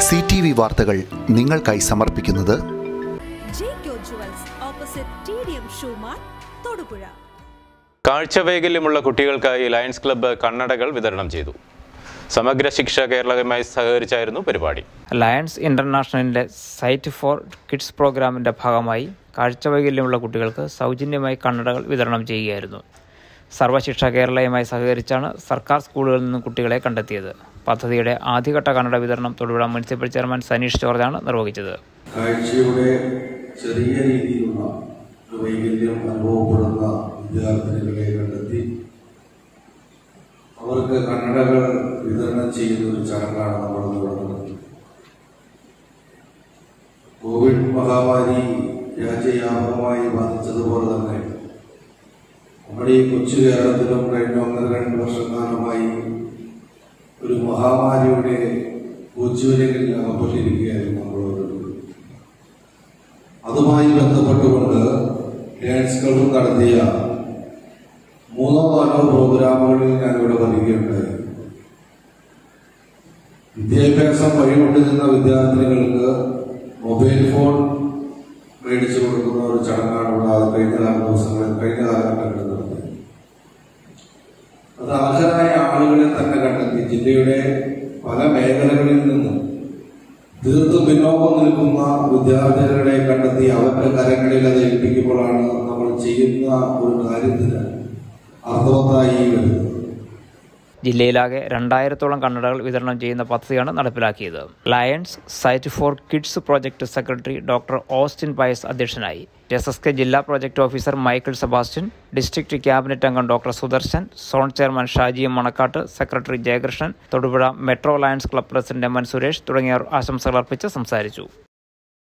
C T V വാർത്തകൾ നിങ്ങൾക്കായി സമർപ്പിക്കുന്നത് Jaico jewels opposite T D M ഷൂമാർ തൊടുപുഴ കാഴ്ചവൈകല്യമുള്ള കുട്ടികൾക്കായി ലയൺസ് ക്ലബ്ബ് കണ്ണടകൾ വിതരണം ചെയ്തു സമഗ്ര ശിക്ഷ കേരളവുമായി സഹകരിച്ചായിരുന്നു പരിപാടി ലയൺസ് ഇൻ്റർനാഷണലിൻ്റെ സൈറ്റ് ഫോർ കിഡ്സ് പ്രോഗ്രാമിൻ്റെ ഭാഗമായി കാഴ്ചവൈകല്യമുള്ള കുട്ടികൾക്ക് സൗജന്യമായി കണ്ണടകൾ വിതരണം ചെയ്യുകയായിരുന്നു സർവശിക്ഷ കേരളയുമായി സഹകരിച്ചാണ് സർക്കാർ സ്കൂളുകളിൽ നിന്നും കുട്ടികളെ കണ്ടെത്തിയത് പദ്ധതിയുടെ ആദ്യഘട്ട കണ്ണട വിതരണം തൊടുപുഴ മുനിസിപ്പൽ ചെയർമാൻ സനീഷ് ജോർജാണ് നിർവഹിച്ചത് കാഴ്ചയുടെ ചെറിയ രീതിയിലുള്ള ഒരു വൈകല്യം അനുഭവപ്പെടുന്ന വിദ്യാർത്ഥിനികളെ കണ്ടെത്തി അവർക്ക് കണ്ണടകൾ വിതരണം ചെയ്യുന്ന ഒരു ചടങ്ങാണ് നമ്മൾ നടന്നത് കോവിഡ് മഹാമാരി രാജ്യവ്യാപകമായി ബാധിച്ചതുപോലെ തന്നെ നമ്മുടെ ഈ കൊച്ചു കേരളത്തിലും കഴിഞ്ഞ ഒന്നര രണ്ട് വർഷക്കാലമായി ഒരു മഹാമാരിയുടെ കൊച്ചുവിലകളിൽ അകപ്പെട്ടിരിക്കുകയായിരുന്നു നമ്മൾ ഓരോരുത്തരും അതുമായി ബന്ധപ്പെട്ടുകൊണ്ട് ഡാൻസ് ക്ലബ് നടത്തിയ മൂന്നോ നാലോ പ്രോഗ്രാമുകളിൽ ഞാനിവിടെ വരികയുണ്ടായി വിദ്യാഭ്യാസം വഴിമുട്ടി നിന്ന വിദ്യാർത്ഥിനികൾക്ക് മൊബൈൽ ഫോൺ മേടിച്ചു കൊടുക്കുന്ന ഒരു ചടങ്ങാണ് ഇവിടെ അത് കഴിഞ്ഞ കാല ദിവസങ്ങളിൽ കഴിഞ്ഞ കാലഘട്ടങ്ങളിൽ നടത്തിയത് അത് അർഹരായ ആളുകളെ തന്നെ കണ്ടെത്തി ജില്ലയുടെ പല മേഖലകളിൽ നിന്നും തീർത്തും പിന്നോക്കം നിൽക്കുന്ന വിദ്യാർത്ഥികളെ കണ്ടെത്തി അവരുടെ കരങ്ങളിൽ അത് ഏൽപ്പിക്കുമ്പോഴാണ് നമ്മൾ ചെയ്യുന്ന ഒരു കാര്യത്തിന് അർത്ഥവത്തായി വരുന്നത് ജില്ലയിലാകെ രണ്ടായിരത്തോളം കണ്ണടകൾ വിതരണം ചെയ്യുന്ന പദ്ധതിയാണ് നടപ്പിലാക്കിയത് Lions sight for kids project secretary doctor Austin Pius അധ്യക്ഷനായി എസ് എസ് കെ ജില്ലാ project officer Michael Sebastian district cabinet അംഗം doctor Sudarshan zone chairman Shaji M Manakkattu secretary Jayakrishnan Thodupuzha metro Lions club president M N Suresh തുടങ്ങിയവർ ആശംസകൾ അർപ്പിച്ച് സംസാരിച്ചു